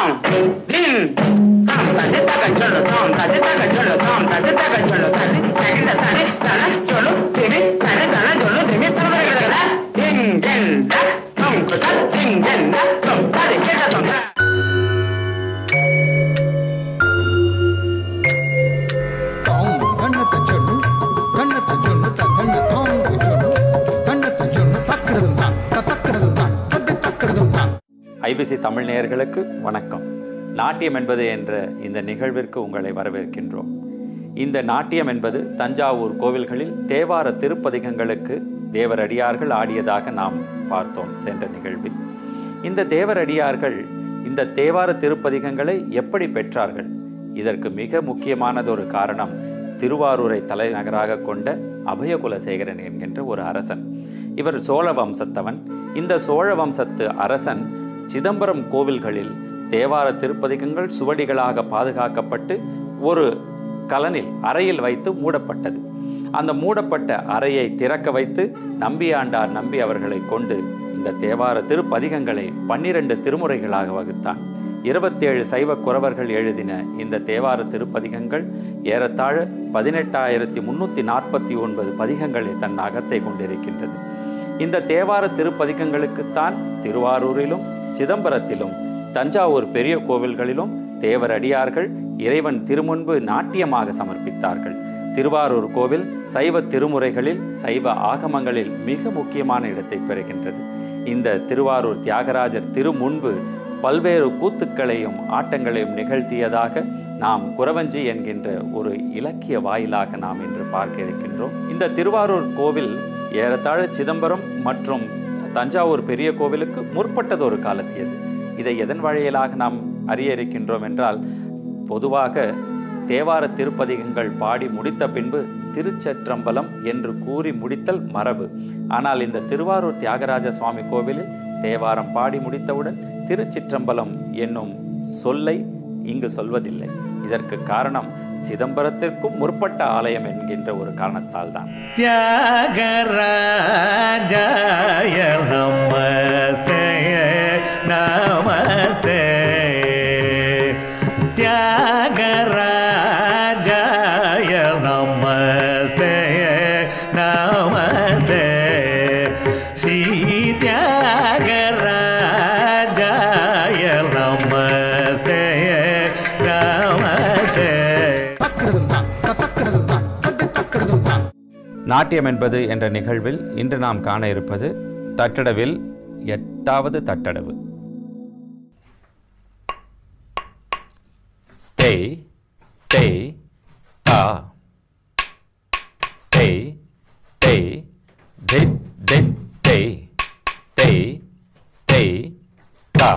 தாம் தின் தாம் தடி தக சொல்லு தாம் தடி தக சொல்லு தாம் தடி தக சொல்லு தடி தகிட தடி தன சொல்லு திமி தன தன சொல்லு திமி தன கிடக்கல தின் தின் தக் தொம் குத தின் தின் தக் தொம் தடி கிட தொம் தக் தாம் தன்னத்தை சொல்லு தன்னத்தை சொல்லு தன்ன தாம் சொல்லு தன்னத்தை சொல்லு தக்கிறது தான் தக்கிறது தான் தட்டு தக்கிறது தான் ஐபிசி தமிழ் நேயர்களுக்கு வணக்கம் நாட்டியம் என்பது என்ற இந்த நிகழ்விற்கு உங்களை வரவேற்கின்றோம் இந்த நாட்டியம் என்பது தஞ்சாவூர் கோவில்களில் தேவார திருப்பதிகங்களுக்கு தேவரடியார்கள் ஆடியதாக நாம் பார்த்தோம் சென்ற நிகழ்வில் இந்த தேவரடியார்கள் இந்த தேவார திருப்பதிகங்களை எப்படி பெற்றார்கள் இதற்கு மிக முக்கியமானது ஒரு காரணம் திருவாரூரை தலைநகராக கொண்ட அபயகுலசேகரன் என்கின்ற ஒரு அரசன் இவர் சோழ வம்சத்தவன் இந்த சோழ வம்சத்து அரசன் சிதம்பரம் கோவில்களில் தேவார திருப்பதிகங்கள் சுவடிகளாக பாதுகாக்கப்பட்டு ஒரு கலனில் அறையில் வைத்து மூடப்பட்டது அந்த மூடப்பட்ட அறையை திறக்க வைத்து நம்பியாண்டார் நம்பி அவர்களை கொண்டு இந்த தேவார திருப்பதிகங்களை பன்னிரண்டு திருமுறைகளாக வகுத்தான் இருபத்தேழு சைவ குறவர்கள் எழுதின இந்த தேவார திருப்பதிகங்கள் ஏறத்தாழ பதினெட்டாயிரத்தி முன்னூற்றி நாற்பத்தி ஒன்பது பதிகங்களை தன் அகத்தை கொண்டிருக்கின்றது இந்த தேவார திருப்பதிகங்களுக்குத்தான் திருவாரூரிலும் சிதம்பரத்திலும் தஞ்சாவூர் பெரிய கோவில்களிலும் தேவரடியார்கள் இறைவன் திருமுன்பு நாட்டியமாக சமர்ப்பித்தார்கள் திருவாரூர் கோவில் சைவ திருமுறைகளில் சைவ ஆகமங்களில் மிக முக்கியமான இடத்தை பெறுகின்றது இந்த திருவாரூர் தியாகராஜர் திருமுன்பு பல்வேறு கூத்துக்களையும் ஆட்டங்களையும் நிகழ்த்தியதாக நாம் குறவஞ்சி என்கின்ற ஒரு இலக்கிய வாயிலாக நாம் இன்று பார்க்க இருக்கின்றோம் இந்த திருவாரூர் கோவில் ஏறத்தாழ சிதம்பரம் மற்றும் தஞ்சாவூர் பெரிய கோவிலுக்கு முற்பட்டதொரு காலத்தியது இதை எதன் வழியிலாக நாம் அறிய இருக்கின்றோம் என்றால் பொதுவாக தேவார திருப்பதிகங்கள் பாடி முடித்த பின்பு திருச்சற்றம்பலம் என்று கூறி முடித்தல் மரபு ஆனால் இந்த திருவாரூர் தியாகராஜ சுவாமி கோவிலில் தேவாரம் பாடி முடித்தவுடன் திருச்சிற்றம்பலம் என்னும் சொல்லை இங்கு சொல்வதில்லை இதற்கு காரணம் சிதம்பரத்திற்கும் முற்பட்ட ஆலயம் என்கின்ற ஒரு காரணத்தால் தான் त्यागराजाय नमस्ते नमस्ते त्यागराजाय नमस्ते नमस्ते श्री त्यागराजाय नमस्ते नमस्ते தக்கிறது தான் தக்கிறது தான் தட்டு தக்கிறது தான் நாட்டியம் என்பது என்ற நிகழ்வில் இன்று நாம் காண இருப்பது தட்டடவில் எட்டாவது தட்டடவு தேய் தேய் தா தேய் தேய் தித் தித் தேய் தேய் தேய் தா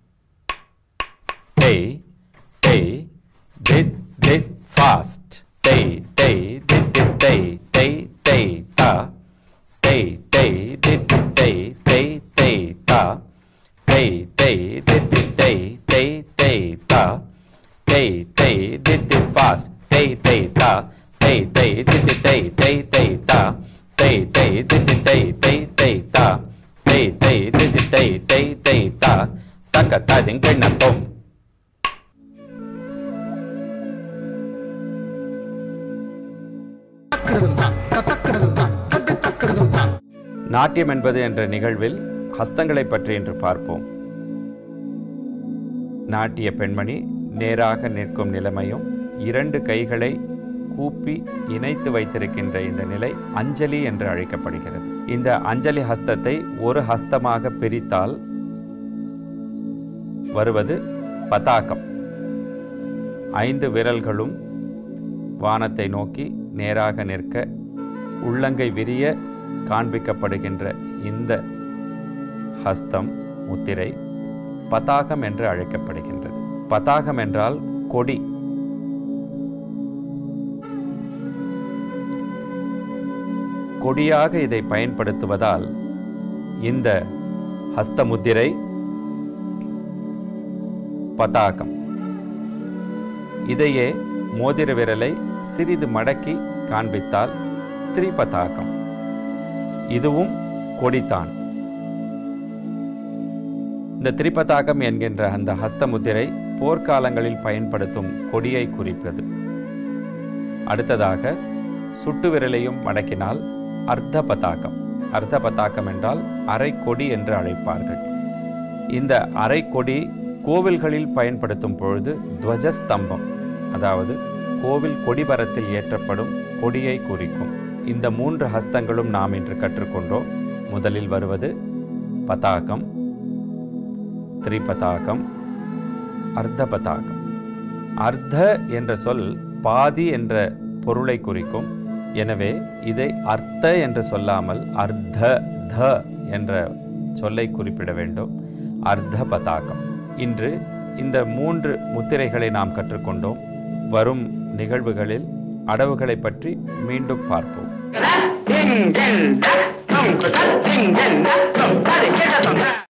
தேய் தேய் தித் தித் ஃபாஸ்ட் தேய் தேய் தித் தித் தேய் தேய் தேய் தா தேய் தேய் தித் தித் தேய் தேய் தேய் தா தேய் தேய் தித் தித் தேய் தேய் தேய் தா தேய் தேய் தித் தித் ஃபாஸ்ட் தேய் தேய் தா தேய் தேய் தித் தித் தேய் தேய் தேய் தா தேய் தேய் தித் தித் தேய் தேய் தேய் தா தேய் தேய் தித் தித் தேய் தேய் தேய் தா தக்க ததிங்கெண்ணத்தோம் தக்கிறது தான் தக்கிறது தான் தட்டு தக்கிறது தான் நாட்டியம் என்பது என்ற நிகழ்வில் ஹஸ்தங்களை பற்றி இன்று பார்ப்போம் நாட்டிய பெண்மணி நேராக நிற்கும் நிலைமையும் இரண்டு கைகளை கூப்பி இணைத்து வைத்திருக்கின்ற இந்த நிலை அஞ்சலி என்று அழைக்கப்படுகிறது இந்த அஞ்சலி ஹஸ்தத்தை ஒரு ஹஸ்தமாக பிரித்தால் வருவது பதாகம் ஐந்து விரல்களும் வானத்தை நோக்கி நேராக நிற்க உள்ளங்கை விரிய காண்பிக்கப்படுகின்ற இந்த ஹஸ்தம் முத்திரை பதாகம் என்று அழைக்கப்படுகின்றது பதாகம் என்றால் கொடி கொடியாக இதை பயன்படுத்துவதால் இந்த ஹஸ்தமுத்திரை பதாகம் இதையே மோதிர விரலை சிறிது மடக்கி காண்பித்தால் திரிபதாகம் இதுவும் கொடிதான் இந்த திரிபதாகம் என்கின்ற அந்த ஹஸ்த முத்திரை போர்க்காலங்களில் பயன்படுத்தும் கொடியை குறிப்பது அடுத்ததாக சுட்டு விரலையும் மடக்கினால் அர்த்த பதாகம் அர்த்த பதாகம் என்றால் அரை கொடி என்று அழைப்பார்கள் இந்த அரை கொடி கோவில்களில் பயன்படுத்தும் பொழுது துவஜஸ்தம்பம் அதாவது கோவில் கொடிமரத்தில் ஏற்றப்படும் கொடியை குறிக்கும் இந்த மூன்று ஹஸ்தங்களும் நாம் இன்று கற்றுக்கொண்டோம் முதலில் வருவது பதாகம் திரிபதாகம் அர்த்த பதாகம் அர்த்த என்ற சொல் பாதி என்ற பொருளை குறிக்கும் எனவே இதை அர்த்த என்று சொல்லாமல் அர்த்த த என்ற சொல்லை குறிப்பிட வேண்டும் அர்த்த பதாகம் இன்று இந்த மூன்று முத்திரைகளை நாம் கற்றுக்கொண்டோம் வரும் நிகழ்வுகளில் அடவுகளை பற்றி மீண்டும் பார்ப்போம் Ding, ding, da, dong, da, ding, ding, da, dong, da, ding, da, dong, da.